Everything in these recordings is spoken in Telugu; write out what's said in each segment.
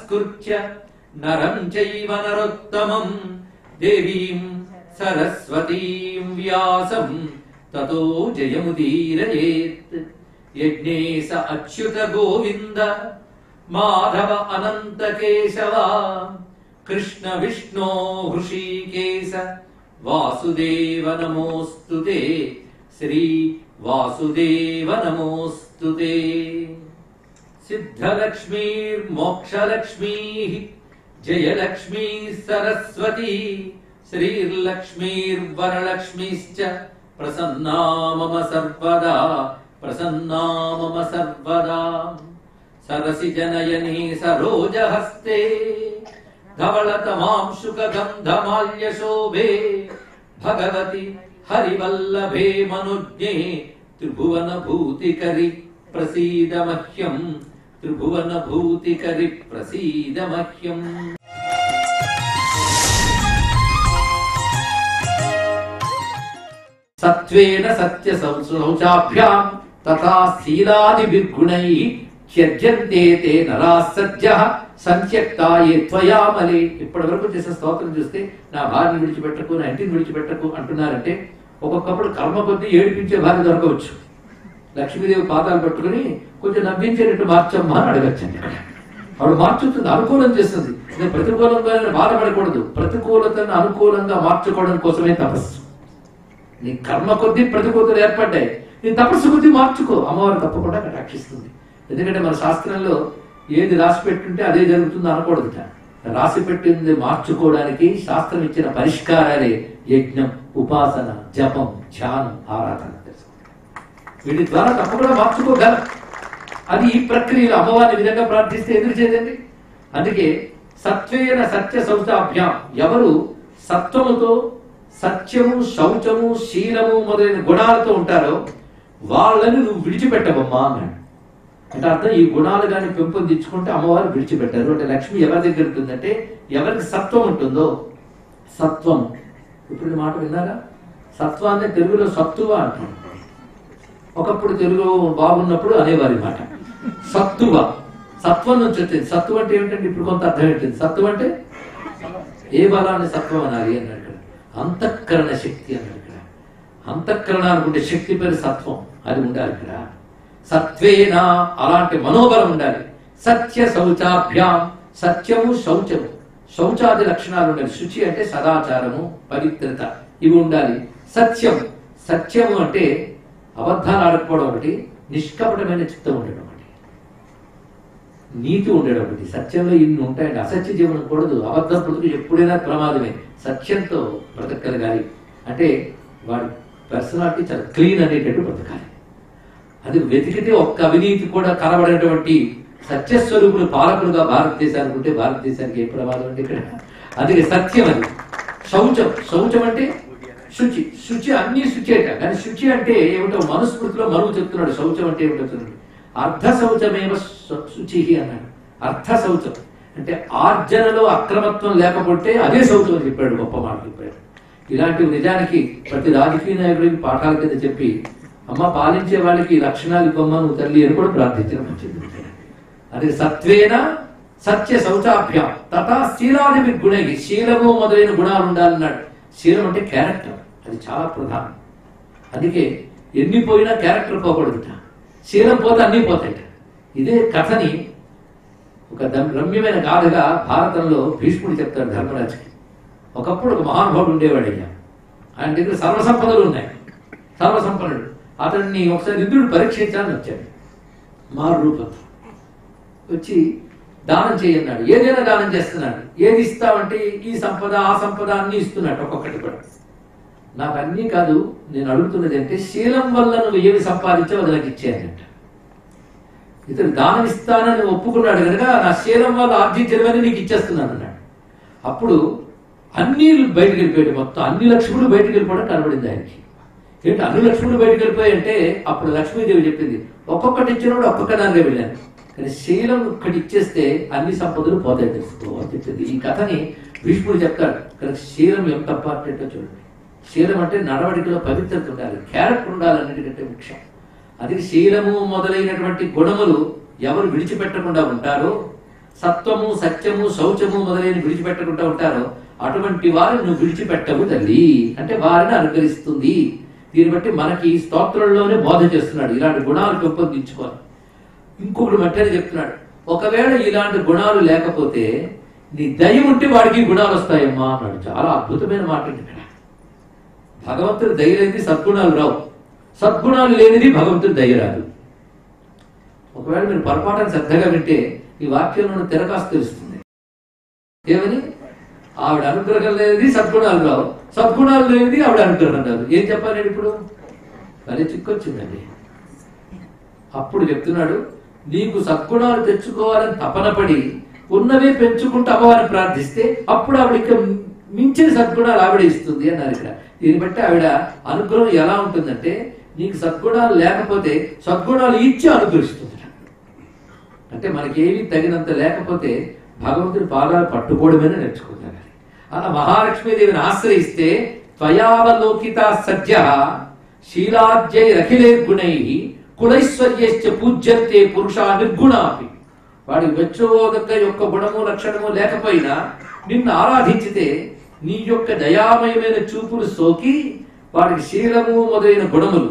నమస్కృత్య నరం చైవ నరోత్తమం దేవీం సరస్వతీం వ్యాసం తతో జయముదీరయేత్ యజ్ఞే స అచ్యుత గోవింద మాధవ అనంత కేశవ కృష్ణ విష్ణో హృషీకేశ వాసుదేవ నమోస్తు శ్రీ వాసుదేవ నమోస్తు సిద్ధలక్ష్మీర్మోక్షలక్ష్మీ జయలక్ష్మీ సరస్వతీ శ్రీర్లక్ష్మీర్వరలక్ష్మీశ్చ ప్రసన్నా మమ సర్వదా ప్రసన్నా మమ సర్వదా సరసి జనయనే సరోజహస్తే ధవళతమాంశుకగంధమాల్య శోభే భగవతి హరివల్లభే మనుజ్ఞే త్రిభువన భూతికరి ప్రసీద మహ్యం త్రిభువన భూతికరి ప్రసీద మహ్యం సత్వేన సత్య శౌచాభ్యాం తథా శీలాదిభిర్గుణై త్యజ్యంతే తే నరా సజ్జ సంత్యక్తాయే త్వయామలే ఇప్పటి వరకు చేసిన స్తోత్రం చూస్తే నా భార్యను విడిచిపెట్టకు నా ఇంటిని విడిచిపెట్టకు అంటున్నారంటే ఒక్కొక్కప్పుడు కర్మ కొద్దీ ఏడిపించే భార్య దొరకవచ్చు లక్ష్మీదేవి పాదాలు పట్టుకుని కొంచెం నవ్వించేటట్టు మార్చమ్మా అని అడగచ్చండి ఇక్కడ ఆవిడ మార్చుతుంది అనుకూలం చేస్తుంది నేను ప్రతికూలంగా బాధపడకూడదు ప్రతికూలతను అనుకూలంగా మార్చుకోవడం కోసమే తపస్సు నీ కర్మ కొద్దీ ప్రతికూలతలు ఏర్పడ్డాయి నీ తపస్సు కొద్దీ మార్చుకో అమ్మవారు తప్పకుండా రక్షిస్తుంది ఎందుకంటే మన శాస్త్రంలో ఏది రాసి పెట్టుంటే అదే జరుగుతుంది అనకూడదుట రాసి పెట్టింది మార్చుకోవడానికి శాస్త్రం ఇచ్చిన పరిష్కారాలే యజ్ఞం ఉపాసన జపం ధ్యానం ఆరాధన వీటి ద్వారా తప్పకుండా మార్చుకోగలం అది ఈ ప్రక్రియలో అమ్మవారిని ఈ విధంగా ప్రార్థిస్తే ఎదురు చేయదండి అందుకే సత్వేన సత్య శౌచాభ్యాం ఎవరు సత్వముతో సత్యము శౌచము శీలము మొదలైన గుణాలతో ఉంటారో వాళ్ళని నువ్వు విడిచిపెట్టవమ్మా అన్నాడు అంటే అర్థం ఈ గుణాలు కానీ పెంపొందించుకుంటే అమ్మవారు విడిచిపెట్టారు అంటే లక్ష్మి ఎవరి దగ్గర ఉంటుందంటే ఎవరికి సత్వం ఉంటుందో సత్వం ఇప్పుడు ఈ మాట విన్నారా సత్వాన్ని తెలుగులో సత్తువ అంటాం ఒకప్పుడు తెలుగు బాగున్నప్పుడు అనేవారి మాట సత్తువ సత్వం నుంచి వచ్చింది సత్తువ అంటే ఏమిటంటే ఇప్పుడు కొంత అర్థం ఏంటంటే సత్తువ అంటే ఏ బలాన్ని సత్వం అనాలి అన్నాడు ఇక్కడ అంతఃకరణ శక్తి అన్నాడు ఇక్కడ అంతఃకరణ అనుకుంటే శక్తి పేరు సత్వం అది ఉండాలి ఇక్కడ సత్వేన అలాంటి మనోబలం ఉండాలి సత్య శౌచాభ్యాం సత్యము శౌచము శౌచాది లక్షణాలు ఉండాలి శుచి అంటే సదాచారము పవిత్రత ఇవి ఉండాలి సత్యం సత్యము అంటే అబద్ధాలు ఆడకపోవడం ఒకటి నిష్కపటమైన చిత్తం ఉండడం ఒకటి నీతి ఉండడం ఒకటి సత్యంలో ఇన్ని ఉంటాయండి అసత్య జీవనం కూడదు అబద్ధం బ్రతుకు ఎప్పుడైనా ప్రమాదమే సత్యంతో బ్రతకగలగాలి అంటే వాడి పర్సనాలిటీ చాలా క్లీన్ అనేటట్టు బ్రతకాలి అది వెతికితే ఒక్క అవినీతి కూడా కనబడినటువంటి సత్యస్వరూపులు పాలకులుగా భారతదేశానికి ఉంటే భారతదేశానికి ఏ ప్రమాదం అండి ఇక్కడ అందుకే సత్యం అది శౌచం శౌచం అంటే శుచి శుచి అన్ని శుచి అట కానీ శుచి అంటే ఏమిటో మనుస్మృతిలో మరువు చెప్తున్నాడు శౌచం అంటే ఏమిటో చూడండి అర్ధ శౌచమేవ శు- శుచి అన్నాడు అర్ధ శౌచం అంటే ఆర్జనలో అక్రమత్వం లేకపోతే అదే శౌచం అని చెప్పాడు గొప్ప మాట చెప్పాడు ఇలాంటివి నిజానికి ప్రతి రాజకీయ నాయకుడికి పాఠాల కింద చెప్పి అమ్మ పాలించే వాళ్ళకి ఈ లక్షణాలు ఇవ్వమ్మ నువ్వు తల్లి అని కూడా ప్రార్థించడం మంచిది అది సత్వేన సత్య శౌచాభ్యాం తథా శీలాది గుణ శీలము మొదలైన గుణాలు ఉండాలన్నాడు శీలం అంటే క్యారెక్టర్ అది చాలా ప్రధానం అందుకే ఎన్ని పోయినా క్యారెక్టర్ పోకూడదుట శీలం పోతే అన్ని పోతాయి ఇదే కథని ఒక దం- రమ్యమైన గాథగా భారతంలో భీష్ముడు చెప్తాడు ధర్మరాజుకి ఒకప్పుడు ఒక మహానుభావుడు ఉండేవాడు అయ్యా ఆయన దగ్గర సర్వసంపదలు ఉన్నాయి సర్వసంపన్నుడు అతన్ని ఒకసారి ఇంద్రుడు పరీక్షించాలని వచ్చాడు మారు రూపంతో వచ్చి దానం చేయన్నాడు ఏదైనా దానం చేస్తున్నాడు ఏది ఇస్తావంటే ఈ సంపద ఆ సంపద అన్ని ఇస్తున్నాడు ఒక్కొక్కటి కూడా నాకు అన్నీ కాదు నేను అడుగుతున్నది అంటే శీలం వల్ల నువ్వు ఏమి సంపాదించావు అది నాకు ఇచ్చేయనంట ఇతను దానం ఇస్తానని ఒప్పుకున్నాడు కనుక నా శీలం వల్ల ఆర్జించినవని నీకు ఇచ్చేస్తున్నాను అన్నాడు అప్పుడు అన్ని బయటకు వెళ్ళిపోయాడు మొత్తం అన్ని లక్ష్ములు బయటకు వెళ్ళిపోవడం కనబడింది ఆయనకి ఏంటి అన్ని లక్ష్ములు బయటకు వెళ్ళిపోయాయి అంటే అప్పుడు లక్ష్మీదేవి చెప్పింది ఒక్కొక్కటి ఇచ్చినప్పుడు ఒక్కొక్క దానిగా వెళ్ళాను కానీ శీలం ఒక్కటి ఇచ్చేస్తే అన్ని సంపదలు పోతాయి తెలుసుకో అని చెప్పింది ఈ కథని భీష్ముడు చెప్తాడు కానీ శీలం ఎంత ఇంపార్టెంటో చూడండి శీలం అంటే నడవడికలో పవిత్రత ఉండాలి క్యారెక్టర్ ఉండాలి అన్నిటికంటే ముఖ్యం అది శీలము మొదలైనటువంటి గుణములు ఎవరు విడిచిపెట్టకుండా ఉంటారో సత్వము సత్యము శౌచము మొదలైన విడిచిపెట్టకుండా ఉంటారో అటువంటి వారిని నువ్వు విడిచిపెట్టవు తల్లి అంటే వారిని అనుగ్రహిస్తుంది దీన్ని బట్టి మనకి ఈ స్తోత్రంలోనే బోధ చేస్తున్నాడు ఇలాంటి గుణాలు పెంపొందించుకోవాలి ఇంకొకటి మట్టని చెప్తున్నాడు ఒకవేళ ఇలాంటి గుణాలు లేకపోతే నీ దయ ఉంటే వాడికి ఈ గుణాలు వస్తాయమ్మా అన్నాడు చాలా అద్భుతమైన మాట అండి ఇక్కడ భగవంతుడి దయ లేనిది సద్గుణాలు రావు సద్గుణాలు లేనిది భగవంతుడి దయ రాదు ఒకవేళ మీరు పొరపాటున శ్రద్ధగా వింటే ఈ వాక్యంలో తిరకాసు తెలుస్తుంది ఏమని ఆవిడ అనుగ్రహం లేనిది సద్గుణాలు రావు సద్గుణాలు లేనిది ఆవిడ అనుగ్రహం రాదు ఏం చెప్పాలి నేను ఇప్పుడు మరి చిక్కొచ్చిందండి అప్పుడు చెప్తున్నాడు నీకు సద్గుణాలు తెచ్చుకోవాలని తపన పడి ఉన్నవే పెంచుకుంటూ అమ్మవారిని ప్రార్థిస్తే అప్పుడు ఆవిడ మించిన సద్గుణాలు ఆవిడ ఇస్తుంది అన్నారు ఇక్కడ దీన్ని బట్టి ఆవిడ అనుగ్రహం ఎలా ఉంటుందంటే నీకు సద్గుణాలు లేకపోతే సద్గుణాలు ఇచ్చి అనుగ్రహిస్తుంది అంటే మనకేమీ తగినంత లేకపోతే భగవంతుడి పాదాలు పట్టుకోవడమేనే నేర్చుకుంటారు అలా మహాలక్ష్మీదేవిని ఆశ్రయిస్తే త్వయావలోకిత సద్య శీలాద్యై రఖిలే గుణై కులైశ్వర్యశ్చ పూజ్యంతే పురుష నిర్గుణాపి వాడి వెచ్చోదక యొక్క గుణము లక్షణము లేకపోయినా నిన్ను ఆరాధించితే నీ యొక్క దయామయమైన చూపులు సోకి వాడికి శీలము మొదలైన గుణములు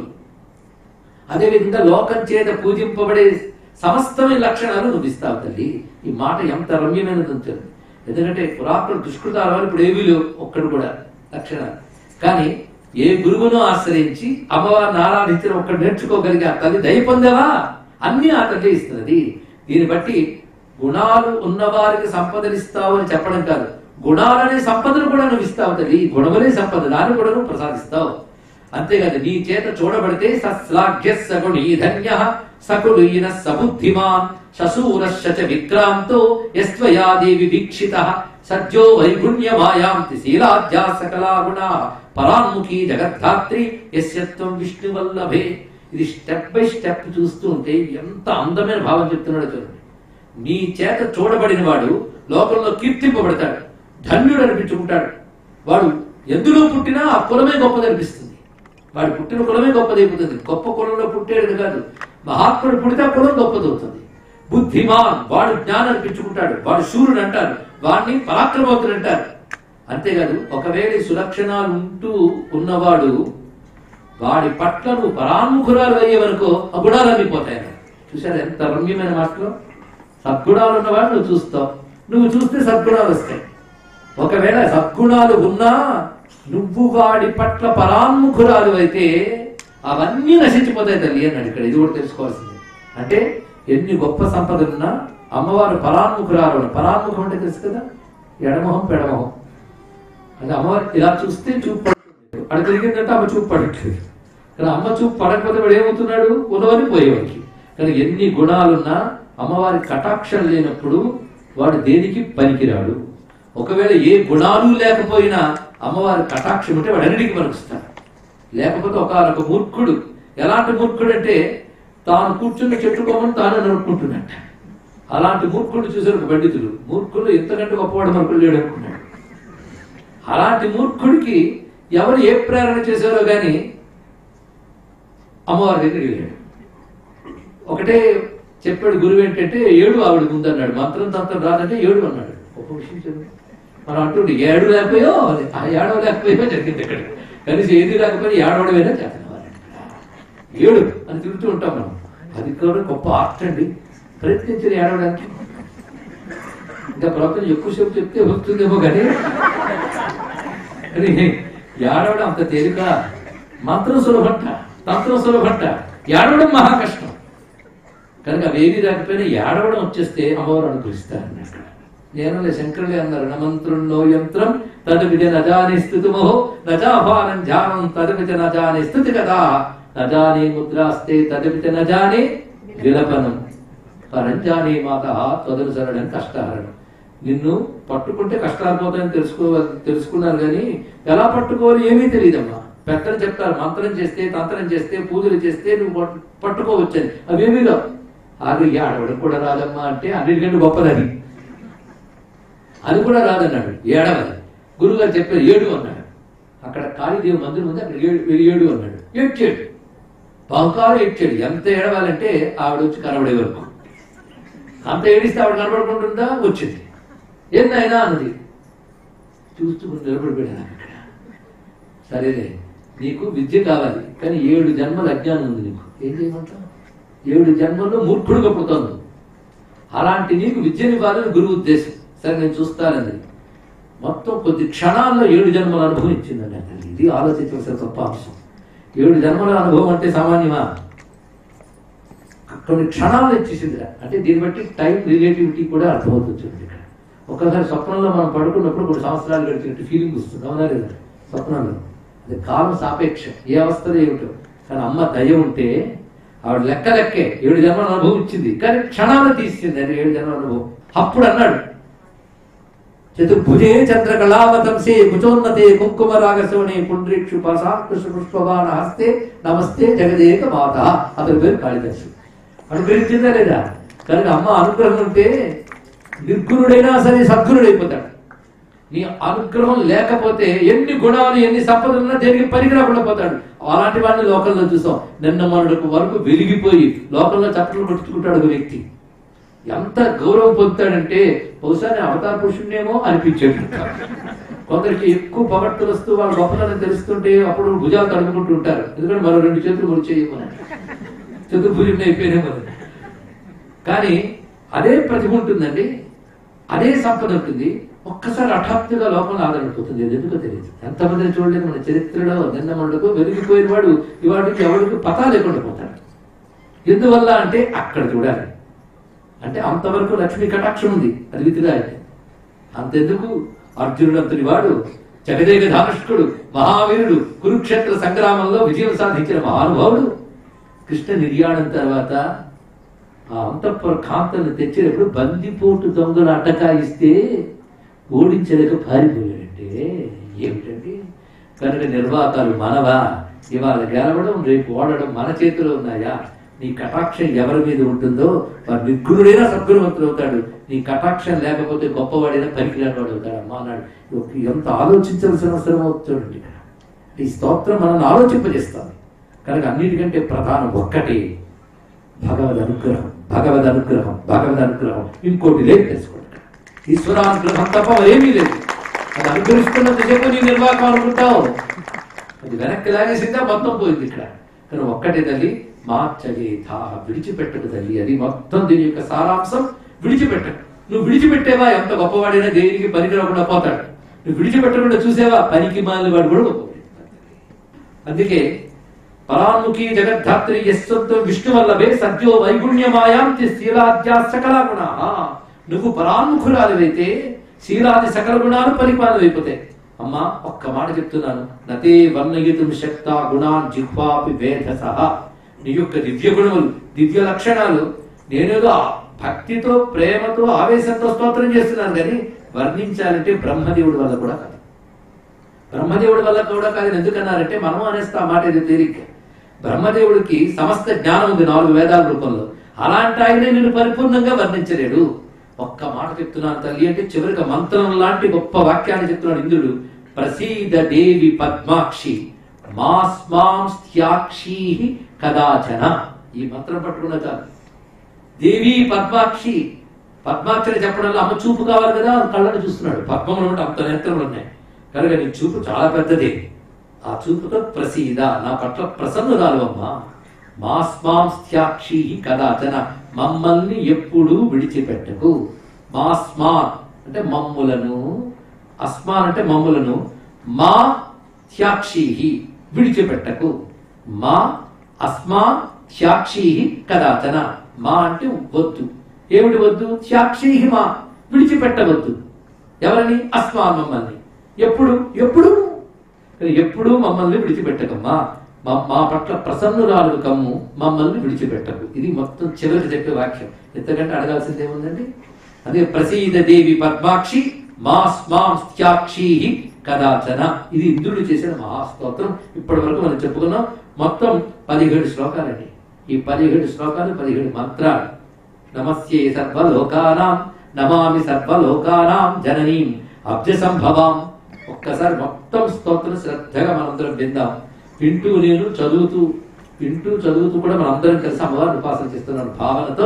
అదేవిధంగా లోకం చేత పూజింపబడే సమస్తమైన లక్షణాలు నువ్వు ఇస్తావు తల్లి ఈ మాట ఎంత రమ్యమైనది ఉంటుంది ఎందుకంటే పురాతన దుష్కృతాల వల్ల ఇప్పుడు ఏమీ లేవు ఒక్కడు కూడా లక్షణాలు కానీ ఏ గురువును ఆశ్రయించి అమ్మవారిని ఆరాధించిన ఒక్కడు నేర్చుకోగలిగే ఆ తల్లి దయ పొందావా అన్ని ఆ తల్లి ఇస్తున్నది దీన్ని బట్టి గుణాలు ఉన్నవారికి సంపదలు ఇస్తావు అని చెప్పడం కాదు గుణాలనే సంపదను కూడా నువ్వు ఇస్తావు తల్లి గుణములే సంపద దాన్ని కూడా నువ్వు ప్రసాదిస్తావు అంతేకాదు నీ చేత చూడబడితే సస్లాఘ్య సగుణీ ధన్య సకుడు ఈయన సబుద్ధిమాన్ శశూరశ్చ చ విక్రాంతో యస్త్వయా దేవి వీక్షిత సజ్జో వైగుణ్యమాయాంతి శీలాద్యా సకలా గుణ పరాన్ముఖి జగద్ధాత్రి యస్యత్వం విష్ణువల్లభే ఇది స్టెప్ బై స్టెప్ చూస్తూ ఉంటే ఎంత అందమైన భావం చెప్తున్నాడో చూడండి నీ చేత చూడబడిన వాడు లోకంలో కీర్తింపబడతాడు ధన్యుడు అనిపించుకుంటాడు వాడు ఎందులో పుట్టినా ఆ కులమే గొప్పదనిపిస్తుంది వాడు పుట్టిన కులమే గొప్పదైపోతుంది గొప్ప కులంలో పుట్టాడు కాదు మహాత్ముడు పుడితే ఆ కులం గొప్పదవుతుంది బుద్ధిమాన్ వాడు జ్ఞానం అనిపించుకుంటాడు వాడు శూరుడు అంటారు వాడిని పరాక్రమవంతుడు అంటారు అంతేకాదు ఒకవేళ ఈ సులక్షణాలు ఉంటూ ఉన్నవాడు వాడి పట్ల నువ్వు పరాముఖురాలు అయ్యేవనుకో ఆ గుణాలన్నీ పోతాయి చూసారు ఎంత రమ్యమైన మాటలు సద్గుణాలు ఉన్నవాడు నువ్వు చూస్తావు నువ్వు చూస్తే సద్గుణాలు వస్తాయి ఒకవేళ సద్గుణాలు ఉన్నా నువ్వు వాడి పట్ల పరాముఖురాలు అయితే అవన్నీ నశించిపోతాయి తల్లి అన్నాడు ఇక్కడ ఇది కూడా తెలుసుకోవాల్సింది అంటే ఎన్ని గొప్ప సంపదలున్నా అమ్మవారు పరాముఖురాలు పరాముఖం అంటే తెలుసు కదా ఎడమొహం పెడమొహం అంటే అమ్మవారు ఇలా చూస్తే చూపు పడుతుంది అక్కడ తిరిగిందంటే ఆమె చూపు పడట్లేదు కానీ అమ్మ చూపు పడకపోతే వాడు ఏమవుతున్నాడు ఉన్నవని పోయేవాడికి కానీ ఎన్ని గుణాలున్నా అమ్మవారి కటాక్షం లేనప్పుడు వాడు దేనికి పనికిరాడు ఒకవేళ ఏ గుణాలు లేకపోయినా అమ్మవారి కటాక్షం ఉంటే వాడు అన్నిటికీ పనికిస్తాడు లేకపోతే ఒక మూర్ఖుడు ఎలాంటి మూర్ఖుడు అంటే తాను కూర్చున్న చెట్టు కొమ్మని తాను నరుక్కుంటున్నట్ట అలాంటి మూర్ఖుడు చూసారు ఒక పండితులు మూర్ఖులు ఎంతకంటే గొప్పవాడు మనకు లేడు అనుకున్నాడు అలాంటి మూర్ఖుడికి ఎవరు ఏ ప్రేరణ చేశారో గాని అమ్మవారి దగ్గరికి వెళ్ళాడు ఒకటే చెప్పాడు గురువు ఏంటంటే ఏడు ఆవిడ ముందన్నాడు మంత్రం తంత్రం రాదంటే ఏడు అన్నాడు గొప్ప విషయం చదువు మనం అంటుండే ఏడు లేకపోయో అది ఆ ఏడవ లేకపోయో జరిగింది ఇక్కడ కనీసం ఏది లేకపోయినా ఏడవడమేనా చేతనవారు ఏడు అని తిరుగుతూ ఉంటాం మనం అది కూడా గొప్ప ఆర్ట్ అండి ప్రయత్నించిన ఏడవడానికి ఇంకా ప్రవక్తలు ఎక్కువసేపు చెప్తే వస్తుందేమో కానీ కానీ ఏడవడం అంత తేలిక మంత్రం సులభంట తంత్రం సులభంట ఏడవడం మహా కష్టం కనుక అవేవి రాకపోయినా ఏడవడం వచ్చేస్తే అమ్మవారు అనుగ్రహిస్తారు అన్నమాట నేను శంకరులే అన్నారు నమంత్రం నో యంత్రం తదువిజ నజాని స్థుతిమోహో నజాభానం ధ్యానం తదువిజ నజాని స్థుతి కదా నజాని ముద్రాస్తే తదువిజ నజాని విలపనం పరంజాని మాత తొదనుసరడం కష్టహరణం నిన్ను పట్టుకుంటే కష్టాలు పోతాయని తెలుసుకో తెలుసుకున్నారు కానీ ఎలా పట్టుకోవాలి ఏమీ తెలియదమ్మా పెద్దలు చెప్తారు మంత్రం చేస్తే తంత్రం చేస్తే పూజలు చేస్తే నువ్వు పట్టు- పట్టుకోవచ్చని అవేమీ రావు అది ఏడవడం కూడా రాదమ్మా అంటే అన్నిటికంటే గొప్పది అది అది కూడా రాదన్నాడు ఏడవది గురుగారు చెప్పారు ఏడు అన్నాడు అక్కడ కాళీదేవి మందిరం ఉంది అక్కడ ఏడు ఏడు అన్నాడు ఏడ్చాడు బహుకాలం ఏడ్చాడు ఎంత ఏడవాలంటే ఆవిడ వచ్చి కనబడే వరకు అంత ఏడిస్తే ఆవిడ కనబడుకుంటుందా వచ్చింది ఏందైనా అన్నది చూస్తూ నిలబడిపోయాను అక్కడ సరేలే నీకు విద్య కావాలి కానీ ఏడు జన్మల అజ్ఞానం ఉంది నీకు ఏం చేయమంటావు ఏడు జన్మల్లో మూర్ఖుడుగా పుడుతోంది అలాంటి నీకు విద్యనివ్వాలని గురువు ఉద్దేశం సరే నేను చూస్తానండి మొత్తం కొద్ది క్షణాల్లో ఏడు జన్మల అనుభవం ఇచ్చిందండి అక్కడ ఇది ఆలోచించవలసిన గొప్ప అంశం ఏడు జన్మల అనుభవం అంటే సామాన్యమా కొన్ని క్షణాలు ఇచ్చేసింది అంటే దీన్ని బట్టి టైం రిలేటివిటీ కూడా అర్థమవుతుంది చూడండి ఇక్కడ ఒక్కసారి స్వప్నంలో మనం పడుకున్నప్పుడు కొన్ని సంవత్సరాలు గడిచినట్టు ఫీలింగ్ వస్తుంది అవునా లేదా స్వప్నంలో అది కాలం సాపేక్షం ఏ అవస్థలో ఏమిటో కానీ అమ్మ దయ ఉంటే ఆవిడ లెక్క లెక్కే ఏడు జన్మల అనుభవం ఇచ్చింది కానీ క్షణాలు తీసింది అది ఏడు జన్మల అనుభవం అప్పుడు అన్నాడు చతుర్భుజే చంద్రకళావతంసే కుచోన్నతే కుంకుమరాగశోణి పుండ్రీక్షు పసాకృష్ణ పుష్పబాణ హస్తే నమస్తే జగదేక మాత అతని పేరు కాళిదాసు అనుగ్రహించిందా లేదా కనుక అమ్మ అనుగ్రహం ఉంటే నిర్గుణుడైనా సరే సద్గుణుడైపోతాడు నీ అనుగ్రహం లేకపోతే ఎన్ని గుణాలు ఎన్ని సంపదలున్నా దేనికి పనికిరాకుండా పోతాడు అలాంటి వాడిని లోకంలో చూసాం నిన్న మొన్నటి వరకు వెలిగిపోయి లోకంలో చప్పట్లు కొట్టుకుంటాడు ఒక వ్యక్తి ఎంత గౌరవం పొందుతాడంటే బహుశా నేను అవతార పురుషుణ్ణేమో అనిపించాడు కొందరికి ఎక్కువ పగట్టులు వస్తూ వాళ్ళ గొప్పతనం తెలుస్తుంటే అప్పుడు భుజాలు తడుముకుంటూ ఉంటారు ఎందుకంటే మరో రెండు చేతులు ముడి చేయమని చతుర్భుజుడిని అయిపోయినా మరి కానీ అదే ప్రతిభ ఉంటుందండి అదే సంపద ఉంటుంది ఒక్కసారి హఠాత్తుగా లోపల ఆదరణపోతుంది ఇది ఎందుకో తెలియదు ఎంతమందిని చూడలేదు మన చరిత్రలో నిన్న మొండకు వెలిగిపోయిన వాడు ఇవాడికి ఎవరికి పతా లేకుండా పోతాడు ఎందువల్ల అంటే అక్కడ చూడాలి అంటే అంతవరకు లక్ష్మీ కటాక్షం ఉంది అది విధిగా అయితే అంతెందుకు అర్జునుడు అంతటి వాడు జగదేక ధానుష్కుడు మహావీరుడు కురుక్షేత్ర సంగ్రామంలో విజయం సాధించిన మహానుభావుడు కృష్ణ నిర్యాణం తర్వాత ఆ అంతఃపుర కాంతలను తెచ్చినప్పుడు బందిపోటు దొంగలు అటకాయిస్తే ఓడించలేక పారిపోయాడంటే ఏమిటండి కనుక నిర్వాకాలు మనవా ఇవాళ గెలవడం రేపు ఓడడం మన చేతిలో ఉన్నాయా నీ కటాక్షం ఎవరి మీద ఉంటుందో వాడు నిర్గుణుడైనా సద్గుణవంతుడు అవుతాడు నీ కటాక్షం లేకపోతే గొప్పవాడైనా పనికిరాని వాడు అవుతాడు అమ్మా అన్నాడు ఎంత ఆలోచించవలసిన అవసరం అవుతుంది ఇక్కడ ఈ స్తోత్రం మనల్ని ఆలోచింపజేస్తుంది కనుక అన్నిటికంటే ప్రధానం ఒక్కటి భగవద్ అనుగ్రహం భగవద్ అనుగ్రహం భగవద్ అనుగ్రహం ఇంకోటి లేదు తెలుసుకోండి ఈశ్వరానుగ్రహం తప్ప మరేమీ లేదు అది అనుగ్రహిస్తున్నంతసేపు నీ నిర్వాహకం అనుకుంటావు అది వెనక్కి లాగేసిందా మొత్తం పోయింది ఇక్కడ కానీ ఒక్కటే తల్లి మార్చలేథ విడిచిపెట్టకు తల్లి అది మొత్తం దీని యొక్క సారాంశం విడిచిపెట్టకు నువ్వు విడిచిపెట్టేవా ఎంత గొప్పవాడైనా దేనికి పనికి రాకుండా పోతాడు నువ్వు విడిచిపెట్టకుండా చూసేవా పనికి మాలిన వాడు కూడా గొప్పవాడు అందుకే పరాముఖి జగద్ధాత్రి యశ్వంతో విష్ణు వల్లభే సద్యో వైగుణ్యమాయాంతి శీలాద్యా సకల గుణ నువ్వు పరాముఖురాలివైతే శీలాది సకల గుణాలు పరిపాలనైపోతాయి అమ్మా ఒక్క మాట చెప్తున్నాను నతే వర్ణయితుం శక్త గుణాన్ జిహ్వాపి వేద సహా నీ యొక్క దివ్య గుణములు దివ్య లక్షణాలు నేనేదో ఆ భక్తితో ప్రేమతో ఆవేశంతో స్తోత్రం చేస్తున్నాను కానీ వర్ణించాలంటే బ్రహ్మదేవుడి వల్ల కూడా కాదు బ్రహ్మదేవుడి వల్ల కూడా కాదు ఎందుకన్నారంటే మనం అనేస్తా ఆ మాట ఇది తేలిక బ్రహ్మదేవుడికి సమస్త జ్ఞానం ఉంది నాలుగు వేదాల రూపంలో అలాంటి ఆయనే నేను పరిపూర్ణంగా వర్ణించలేడు ఒక్క మాట చెప్తున్నాను తల్లి అంటే చివరికి మంత్రం లాంటి గొప్ప వాక్యాన్ని చెప్తున్నాడు ఇంద్రుడు ప్రసీద దేవి పద్మాక్షి మాస్మాం స్థ్యాక్షి కదాచన ఈ మంత్రం పట్టుకున్న చాలు దేవి పద్మాక్షి పద్మాక్షరి చెప్పడంలో అమ్మ చూపు కావాలి కదా కళ్ళని చూస్తున్నాడు పద్మములు ఉంటే అంత నేత్రములు ఉన్నాయి కనుక నీ చూపు చాలా పెద్దది ఆ చూపుతో ప్రసీద నా పట్ల ప్రసన్నురాలు అమ్మ మాస్మాం స్థ్యాక్షి కదాచన మమ్మల్ని ఎప్పుడూ విడిచిపెట్టకు మాస్మాత్ అంటే మమ్ములను అస్మాన్ అంటే మమ్ములను మా త్యాక్షి విడిచిపెట్టకు మా అస్మా త్యాక్షి కదాచన మా అంటే వద్దు ఏమిటి వద్దు త్యాక్షి మా విడిచిపెట్టవద్దు ఎవరిని అస్మా మమ్మల్ని ఎప్పుడు ఎప్పుడు ఎప్పుడు మమ్మల్ని విడిచిపెట్టకమ్మా మా మా పట్ల ప్రసన్నురాలు కమ్ము మమ్మల్ని విడిచిపెట్టకు ఇది మొత్తం చివరికి చెప్పే వాక్యం ఎంతకంటే అడగాల్సింది ఏముందండి అదే ప్రసీద దేవి పద్మాక్షి మాస్మాం త్యాక్షి కదాచన ఇది ఇంద్రుడు చేసిన మహాస్తోత్రం ఇప్పటి వరకు మనం చెప్పుకున్నాం మొత్తం పదిహేడు శ్లోకాలండి ఈ పదిహేడు శ్లోకాలు పదిహేడు మంత్రాలు నమస్యే సర్వలోకానాం నమామి సర్వలోకానాం జననీం అబ్జ సంభవాం ఒక్కసారి మొత్తం స్తోత్రం శ్రద్ధగా మనందరం విందాం వింటూ నేను చదువుతూ వింటూ చదువుతూ కూడా మనందరం కలిసి అమ్మవారిని ఉపాసన చేస్తున్నాను భావనతో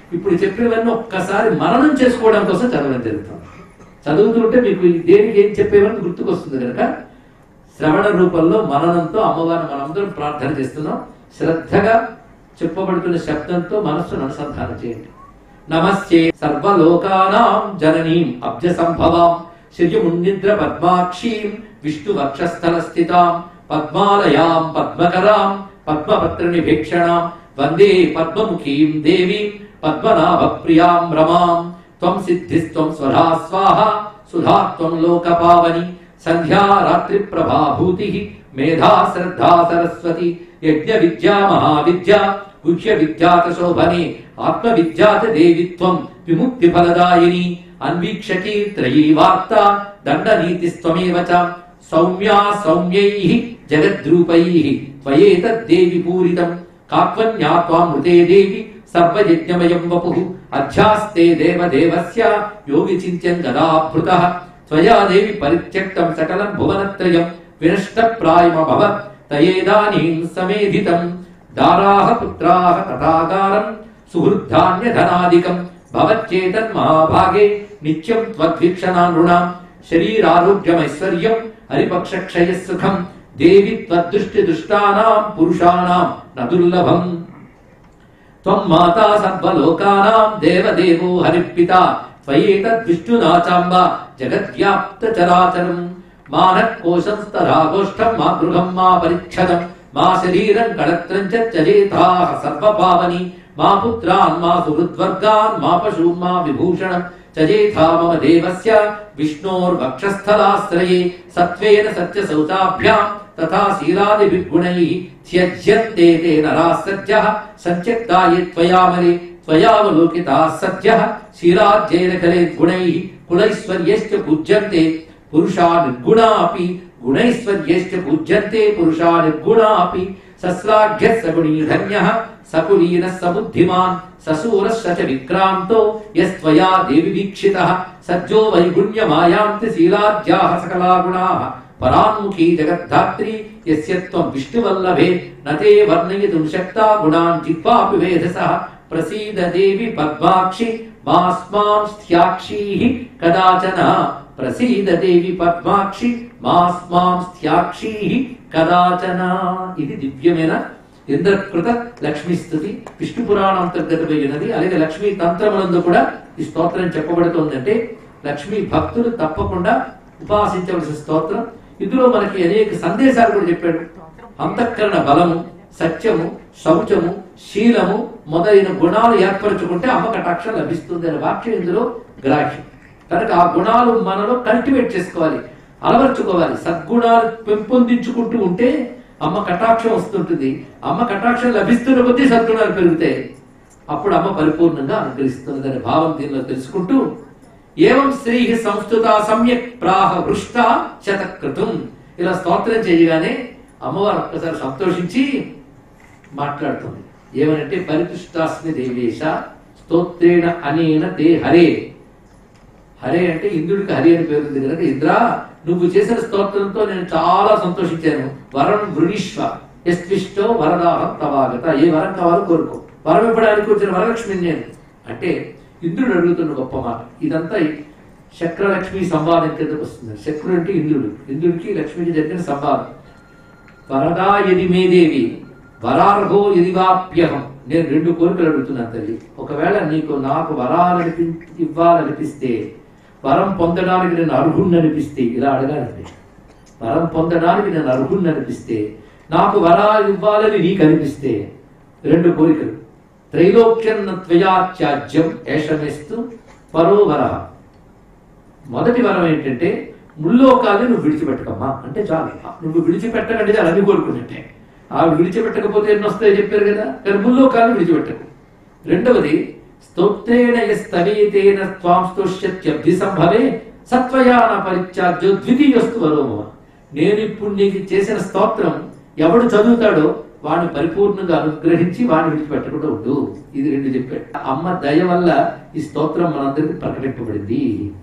ఇప్పుడు చెప్పినవన్నీ ఒక్కసారి మననం చేసుకోవడం కోసం చదవడం జరుగుతుంది చదువుతుంటే మీకు ఈ దేనికి ఏం చెప్పేవని గుర్తుకొస్తుంది కనుక శ్రవణ రూపంలో మననంతో అమ్మవారిని మనందరం ప్రార్థన చేస్తున్నాం శ్రద్ధగా చెప్పబడుతున్న శబ్దంతో మనస్సును అనుసంధానం చేయండి నమస్తే సర్వలోకానాం జననీం అబ్జ సంభవాం శ్రియమున్నిద్ర పద్మాక్షీం విష్ణు వక్షస్థల స్థితాం పద్మాలయాం పద్మకరాం పద్మపత్ర నిభీక్షణాం వందే పద్మముఖీం దేవీం పద్మనాభ ప్రియాం రమాం త్వం సిద్ధిస్త్వం స్వధా స్వాహ సుధా త్వం లోకపావని సంధ్యా రాత్రి ప్రభాభూతి మేధా శ్రద్ధా సరస్వతి యజ్ఞ విద్యా మహావిద్య గుహ్య విద్యాత శోభనే ఆత్మ విద్యాత దేవిత్వం విముక్తి ఫలదాయిని అన్వీక్షకీ త్రయీ వార్త దండ నీతిస్త్వమేవ చ సౌమ్యా సౌమ్యైః జగద్రూపైః త్వయేతద్దేవి పూరితం కాత్వన్యా త్వామృతే దేవి సర్వయజ్ఞమయం వపుః అధ్యాస్తే దేవదేవస్య యోగి చింత్యం గదాభృతః త్వయా దేవి పరిత్యక్తం సకలం భువనత్రయం వినష్టప్రాయమభవత్ తయేదానీం సమేధితం దారాహ పుత్రాహ తథాకారం సుహృద్ధాన్యధనాదికం భవచ్చేతన్ మహాభాగే నిత్యం త్వద్వీక్షణానృణాం శరీరారోగ్యమైశ్వర్యం హరిపక్షక్షయ సుఖం దేవి త్వదృష్టి దృష్టానాం పురుషాణాం నదుర్లభం త్వం మాతా సర్వలోకానాం దేవదేవో హరిపిత త్వయేతద్విష్ణునాచాంబ జగద్వ్యాప్త చరాచరం మానకోశంస్తరాగోష్ఠం మా గృహం మా పరిచ్ఛదం మా శరీరం కళత్రం చజేతాః సర్వపావని మా పుత్రాన్ మా సుహృద్వర్గాన్ మా పశూన్ మా విభూషణం చజేథా మమ దేవస్య విష్ణోర్వక్షస్థలాశ్రయే సత్వేన సత్యశౌచాభ్యాం తథా శీలాదిభిర్గుణైః త్యజ్యంతే తే నరాः సజ్జः సంత్యక్తా ఏ త్వయామరే త్వయావలోకితాः సజ్జः శీలాజ్యేన కలే గుణైः కులైశ్వర్యశ్చ పూజ్యంతే పురుషా నిర్గుణా అపి గుణైశ్వర్యశ్చ పూజ్యంతే పురుషా నిర్గుణా అపి సస్రాఢ్య సగుణీ ధన్య సకులీన సబుద్ధిమాన్ ససూర సచ విక్రాంతో యస్త్వయా దేవి వీక్షిత సజ్జో వైగుణ్య మాయాంతి శీలాద్యాః సకలా గుణాః పరాన్ముఖీ జగద్ధాత్రి యస్య త్వం విష్ణువల్లభే నతే వర్ణయితుం శక్తా గుణాన్ జిహ్వాపి వేధసః ప్రసీద దేవి పద్మాక్షి మాస్మాం స్థ్యాక్షీః కదాచన ప్రసీద దేవి పద్మాక్షి మాస్మాం స్థ్యాక్షీః కదాచన ఇది దివ్యమైన ఇంద్రకృత లక్ష్మీ స్థుతి విష్ణు పురాణం అంతర్గతమైనది అలాగే లక్ష్మీ తంత్రములందు కూడా ఈ స్తోత్రం చెప్పబడుతోందంటే లక్ష్మీ భక్తులు తప్పకుండా ఉపాసించవలసిన స్తోత్రం ఇందులో మనకి అనేక సందేశాలు కూడా చెప్పాడు అంతఃకరణ బలము సత్యము శౌచము శీలము మొదలైన గుణాలు ఏర్పరచుకుంటే అమ్మ కటాక్షం లభిస్తుంది అనే వాక్యం ఇందులో గ్రాహ్యం కనుక ఆ గుణాలు మనలో కల్టివేట్ చేసుకోవాలి అలవర్చుకోవాలి సద్గుణాలు పెంపొందించుకుంటూ ఉంటే అమ్మ కటాక్షం వస్తుంటుంది అమ్మ కటాక్షం లభిస్తున్న కొద్దీ సద్గుణాలు పెరుగుతాయి అప్పుడు అమ్మ పరిపూర్ణంగా అనుగ్రహిస్తుంది అనే భావం దీనిలో తెలుసుకుంటూ ఏవం శ్రీ సంస్థుత సమ్యక్ ప్రాహ వృష్ట శతకృతం ఇలా స్తోత్రం చేయగానే అమ్మవారు ఒక్కసారి సంతోషించి మాట్లాడుతుంది ఏమనంటే పరితుష్టాస్మి దేవేశ స్తోత్రేణ అనేన తే హరే హరే అంటే ఇంద్రుడికి హరి అని పేరుంది కనుక ఇంద్ర నువ్వు చేసిన స్తోత్రంతో నేను చాలా సంతోషించాను వరం వృణీష్వ ఎస్విష్టో వరదాహం తవాగత ఏ వరం కావాలో కోరుకో వరం ఇవ్వడానికి వచ్చిన వరలక్ష్మి నేను అంటే ఇంద్రుడు అడుగుతున్న గొప్ప మాట ఇదంతా శక్రలక్ష్మి సంవాదం కిందకు వస్తుంది శక్రుడు అంటే ఇంద్రుడు ఇంద్రుడికి లక్ష్మికి జరిగిన సంవాదం వరదా యది మేదేవి వరార్హో యది వాప్యహం నేను రెండు కోరికలు అడుగుతున్నాను తల్లి ఒకవేళ నీకు నాకు వరాలనిపి ఇవ్వాలనిపిస్తే వరం పొందడానికి నేను అర్హుణ్ణి అనిపిస్తే ఇలా అడగాలండి వరం పొందడానికి నేను అర్హుణ్ణి అనిపిస్తే నాకు వరాలు ఇవ్వాలని నీకు అనిపిస్తే రెండు కోరికలు త్రైలోక్యం త్వయాత్యాజ్యం ఏషమేస్తూ పరో వరహ మొదటి వరం ఏంటంటే ముల్లోకాన్ని నువ్వు విడిచిపెట్టకమ్మా అంటే చాలు నువ్వు విడిచిపెట్టకంటే చాలు అన్ని కోరుకున్నట్టే ఆవిడ విడిచిపెట్టకపోతే ఎన్ని వస్తాయో చెప్పారు కదా కానీ ముల్లోకాలను విడిచిపెట్టకు రెండవది స్తోత్రేణ యస్తవేతేన త్వాం స్తోష్యత్యబ్ధి సంభవే సత్వయాన పరిత్యాజ్యో ద్వితీయస్తు వరోమవ నేను ఇప్పుడు నీకు చేసిన స్తోత్రం ఎవడు చదువుతాడో వాడిని పరిపూర్ణంగా అనుగ్రహించి వాడిని విడిచిపెట్టకుండా ఉండు ఇది రెండు చెప్పాడు అమ్మ దయ వల్ల ఈ స్తోత్రం మనందరికీ ప్రకటింపబడింది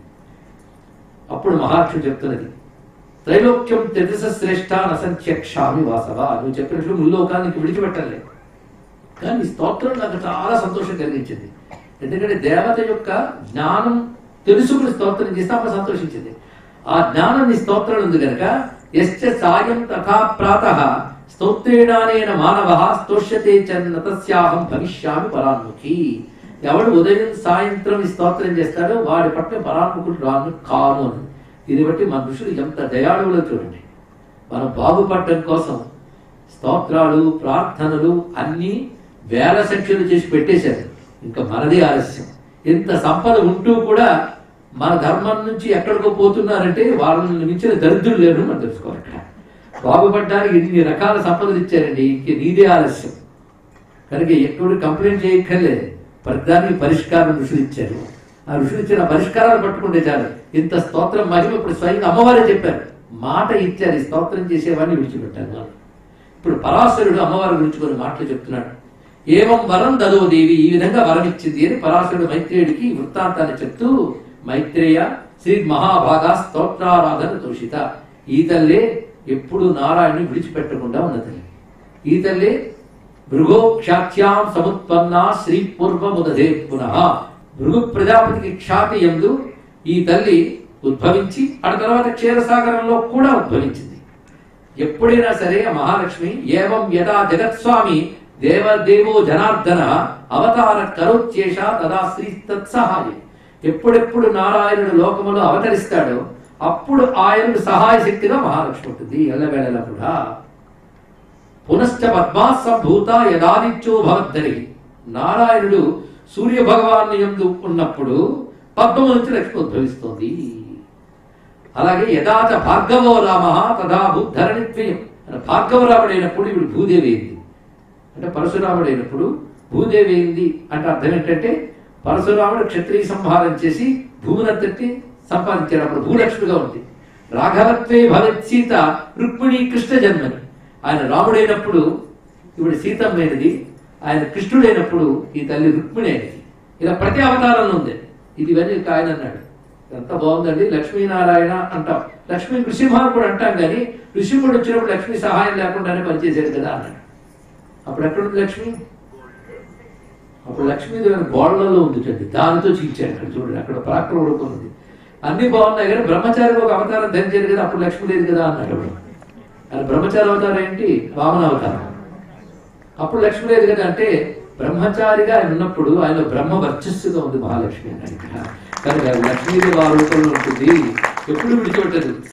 అప్పుడు మహాలక్ష్మి చెప్తున్నది త్రైలోక్యం త్రిదశ శ్రేష్ఠ నసంఖ్యక్షామి వాసవ నువ్వు చెప్పినట్లు ముల్లోకానికి విడిచిపెట్టలే కానీ ఈ స్తోత్రం నాకు చాలా సంతోషం కలిగించింది ఎందుకంటే దేవత యొక్క జ్ఞానం తెలుసుకుని స్తోత్రం చేస్తే అమ్మ సంతోషించింది ఆ జ్ఞానం నీ స్తోత్రం ఉంది కనుక ఎశ్చ సాయం తథా ప్రాత స్తోత్రేణానేన మానవ స్తోష్యతే చన్న తస్యాహం భవిష్యామి పరాన్ముఖి ఎవడు ఉదయం సాయంత్రం ఈ స్తోత్రం చేస్తాడో వాడి పట్ల పరాన్ముఖుడు రాను కాను అని దీన్ని బట్టి మన ఋషులు ఎంత దయాళువులో చూడండి మనం బాగుపడటం కోసం స్తోత్రాలు ప్రార్థనలు అన్నీ వేల సంఖ్యలు చేసి పెట్టేశారు ఇంకా మనదే ఆలస్యం ఇంత సంపద ఉంటూ కూడా మన ధర్మం నుంచి ఎక్కడికో పోతున్నారంటే వాళ్ళని మించిన దరిద్రులు లేరు మనం తెలుసుకోవాలి ఇక్కడ బాగుపడ్డానికి ఇన్ని రకాల సంపదలు ఇచ్చారండి ఇంక నీదే ఆలస్యం కనుక ఎప్పుడు కంప్లైంట్ చేయక్కర్లేదు ప్రతిదానికి పరిష్కారం ఋషులు ఇచ్చారు ఆ ఋషులు ఇచ్చిన పరిష్కారాలు పట్టుకుంటే చాలు ఇంత స్తోత్రం మహిమ ఇప్పుడు స్వయంగా అమ్మవారే చెప్పారు మాట ఇచ్చారు ఈ స్తోత్రం చేసేవాడిని విడిచిపెట్టాను వాళ్ళు ఇప్పుడు పరాశరుడు అమ్మవారి గురించి కొన్ని మాటలు చెప్తున్నాడు ఏవం వరం దదో దేవి ఈ విధంగా వరం ఇచ్చింది అని పరాశరుడు మైత్రేయుడికి ఈ వృత్తాంతాన్ని చెప్తూ మైత్రేయ శ్రీ మహాభాగా స్తోత్రారాధన తోషిత ఈ తల్లే ఎప్పుడు నారాయణుని విడిచిపెట్టకుండా ఉన్న తల్లి ఈ తల్లే భృగోక్షాత్యాం సముత్పన్న శ్రీ పూర్వముదదే పునః భృగు ప్రజాపతికి ఖ్యాతి ఎందు ఈ తల్లి ఉద్భవించి ఆ తర్వాత క్షీరసాగరంలో కూడా ఉద్భవించింది ఎప్పుడైనా సరే ఆ మహాలక్ష్మి ఏవం యదా జగత్స్వామి దేవదేవో జనార్దన అవతార కరోత్యేష తదా శ్రీ తత్సహాయం ఎప్పుడెప్పుడు నారాయణుడు లోకములో అవతరిస్తాడో అప్పుడు ఆయనకు సహాయ శక్తిగా మహాలక్ష్మి ఉంటుంది ఎల్లవేళలా కూడా పునశ్చ పద్మా సంభూత యదాదిత్యో భవద్దరి నారాయణుడు సూర్య భగవాన్ యందు ఉన్నప్పుడు పద్మము నుంచి లక్ష్మి ఉద్భవిస్తోంది అలాగే యథాచ భార్గవో రామ తదా భూధరణిత్వయం భార్గవరాముడైనప్పుడు ఇప్పుడు భూదేవి అయింది అంటే పరశురాముడైనప్పుడు భూదేవి అయింది అంటే అర్థం ఏంటంటే పరశురాముడు క్షత్రియ సంహారం చేసి భూమినంతటి సంపాదించాడు అప్పుడు భూలక్ష్మిగా ఉంది రాఘవత్వే భగత్ సీత రుక్మిణి కృష్ణ జన్మని ఆయన రాముడైనప్పుడు ఇప్పుడు సీతమ్మైనది ఆయన కృష్ణుడైనప్పుడు ఈ తల్లి రుక్మిణి అయినది ఇలా ప్రతి అవతారంలో ఉంది ఇది ఇవన్నీ ఇక ఆయన అన్నాడు ఎంత బాగుందండి లక్ష్మీనారాయణ అంటాం లక్ష్మీ నృసింహ కూడా అంటాం కానీ నృసింహుడు వచ్చినప్పుడు లక్ష్మీ సహాయం లేకుండానే పనిచేశాడు కదా అన్నాడు అప్పుడు ఎక్కడుంది లక్ష్మి అప్పుడు లక్ష్మీదేవి గోడలలో ఉంది చూడండి దానితో చీల్చాడు అక్కడ చూడండి అక్కడ ప్రాక్ర ఉడుకున్నది అన్ని బాగున్నాయి కానీ బ్రహ్మచారికి ఒక అవతారం ధరించారు కదా అప్పుడు లక్ష్మి లేదు కదా అన్నాడు అప్పుడు ఆయన బ్రహ్మచారి అవతారం ఏంటి వామన అవతారం అప్పుడు లక్ష్మి లేదు కదా అంటే బ్రహ్మచారిగా ఆయన ఉన్నప్పుడు ఆయన బ్రహ్మ వర్చస్సుగా ఉంది మహాలక్ష్మి అన్నాడు ఇక్కడ కనుక లక్ష్మీదేవి ఆ రూపంలో ఉంటుంది ఎప్పుడు విడిచిపెట్టదు